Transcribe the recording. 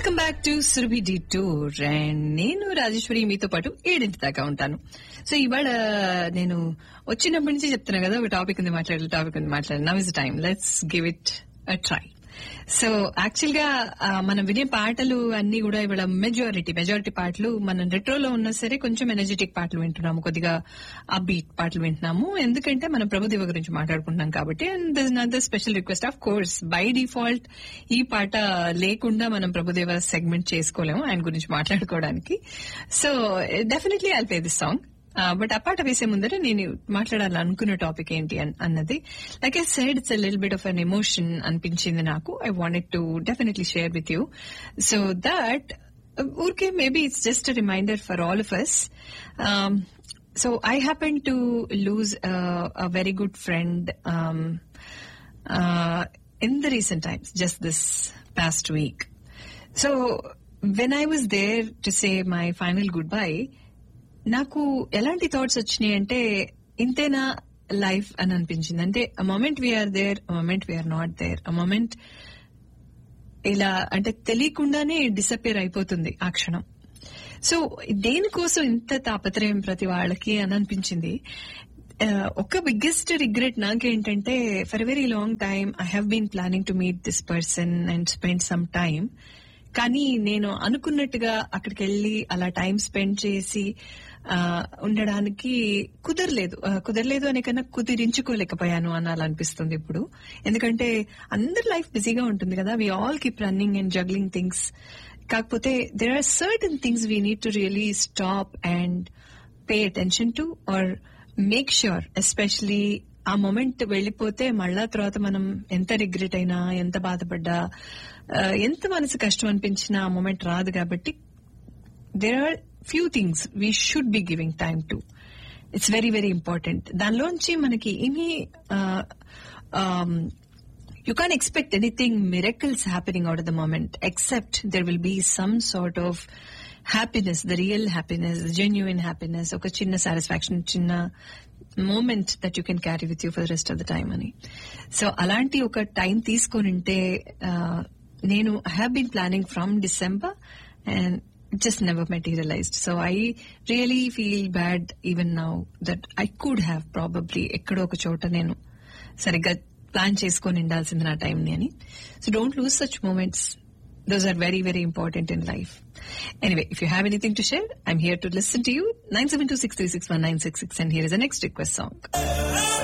Welcome back to Surabhi the tour and నేను రాజేశ్వరి మీతో పాటు ఏడింటి దాకా ఉంటాను సో ఇవాళ నేను వచ్చినప్పటి నుంచి చెప్తున్నా కదా ఒక టాపిక్ ఉంది మాట్లాడాలి టాపిక్ ఉంది మాట్లాడాలి now is time let's give it a try so యాక్చువల్ గా ఆ, మనం వినే పాటలు అన్ని కూడా ఇవాళ మెజారిటీ మెజారిటీ పాటలు మనం రెట్రోలో ఉన్నా సరే కొంచెం ఎనర్జెటిక్ పాటలు వింటున్నాము కొద్దిగా ఆ బీట్ పాటలు వింటున్నాము ఎందుకంటే మనం ప్రభుదేవ గురించి మాట్లాడుకుంటున్నాం కాబట్టి and another special request of course by default ఈ పాట లేకుండా మనం ప్రభుదేవ సెగ్మెంట్ చేసుకోలేము ఆయన గురించి మాట్లాడుకోవడానికి so definitely I play this song but ఆ పాట వేసే ముందర నేను మాట్లాడాలి అనుకున్న టాపిక్ ఏంటి అన్- అన్నది like I said it's lil bit of an emotion అనిపించింది నాకు I wanted to definitely share with you so that ఊరికే maybe it's just reminder for all of us so I happen to lose a very good friend in the recent times just this past week so when I was there to say my final good bye నాకు ఎలాంటి thoughts వచ్చినాయి అంటే ఇంతేనా life అని అనిపించింది అంటే moment we are there moment we are not there a moment ఇలా అంటే తెలియకుండానే డిసప్పేర్ అయిపోతుంది ఆ క్షణం సో దేనికోసం ఇంత తాపత్రయం ప్రతి వాళ్ళకి అని అనిపించింది ఆ, ఒక బిగ్గెస్ట్ రిగ్రెట్ నాకేంటంటే for very long time I have been planning to meet this person and spend some time కానీ నేను అనుకున్నట్టుగా అక్కడికి వెళ్ళి అలా టైం స్పెండ్ చేసి ఆ, ఉండడానికి కుదరలేదు ఆ, కుదరలేదు అనే కన్నా కుదిరించుకోలేకపోయాను అనాలనిపిస్తుంది ఇప్పుడు ఎందుకంటే అందరి లైఫ్ బిజీగా ఉంటుంది కదా we all keep running and juggling things కాకపోతే there are certain things we need to really stop and pay attention to or make sure especially ఆ మొమెంట్ వెళ్ళిపోతే మళ్ళా తర్వాత మనం ఎంత రిగ్రెట్ అయినా ఎంత బాధపడ్డా ఆ, ఎంత మనసు కష్టం అనిపించినా ఆ మొమెంట్ రాదు కాబట్టి there are few things we should be giving time to it's very very important దానిలోంచి మనకి ఏమీ you can't expect anything miracles happening out of the moment except there will be some sort of happiness the real happiness the genuine happiness ఒక చిన్న satisfaction చిన్న moment that you can carry with you for the rest of the time అని so అలాంటి ఒక time తీసుకొని ఉంటే ఆ, నేను I have been planning from December and just never materialized. So I really feel bad even now that I could have probably ఎక్కడో ఒక చోట నేను సరిగ్గా ప్లాన్ చేసుకొని ఉండాల్సింది నా టైంని అని so don't lose such moments those are very very important in life anyway if you have anything to share I'm here to listen to you nine seven two six three six one nine six six and here is the next request song